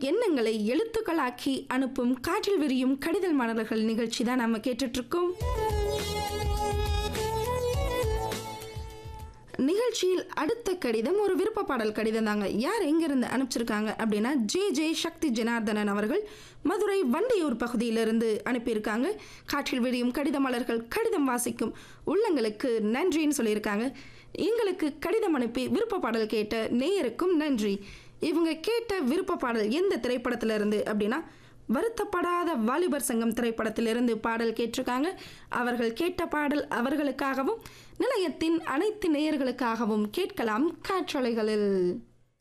எண்ணங்களை எழுத்துக்களாக்கி அனுப்பும் காற்றில் விரியும் கடிதல் மலர்கள் நிகழ்ச்சி தான் நம்ம கேட்டுட்டு இருக்கோம் நிகழ்ச்சியில் அடுத்த கடிதம் ஒரு விருப்ப பாடல் கடிதம் தாங்க யார் எங்கிருந்து அனுப்பிச்சிருக்காங்க அப்படின்னா ஜே ஜே சக்தி ஜனார்தனன் அவர்கள் மதுரை வண்டியூர் பகுதியிலிருந்து அனுப்பியிருக்காங்க காற்றில் விரியும் கடித மலர்கள் கடிதம் வாசிக்கும் உள்ளங்களுக்கு நன்றின்னு சொல்லியிருக்காங்க எங்களுக்கு கடிதம் அனுப்பி விருப்ப பாடல் கேட்ட நேயருக்கும் நன்றி இவங்க கேட்ட விருப்ப பாடல் எந்த திரைப்படத்துல இருந்து அப்படின்னா வருத்தப்படாத வாலிபர் சங்கம் திரைப்படத்திலிருந்து பாடல் கேட்டிருக்காங்க அவர்கள் கேட்ட பாடல் அவர்களுக்காகவும் நிலையத்தின் அனைத்து நேயர்களுக்காகவும் கேட்கலாம் காற்றலைகளில்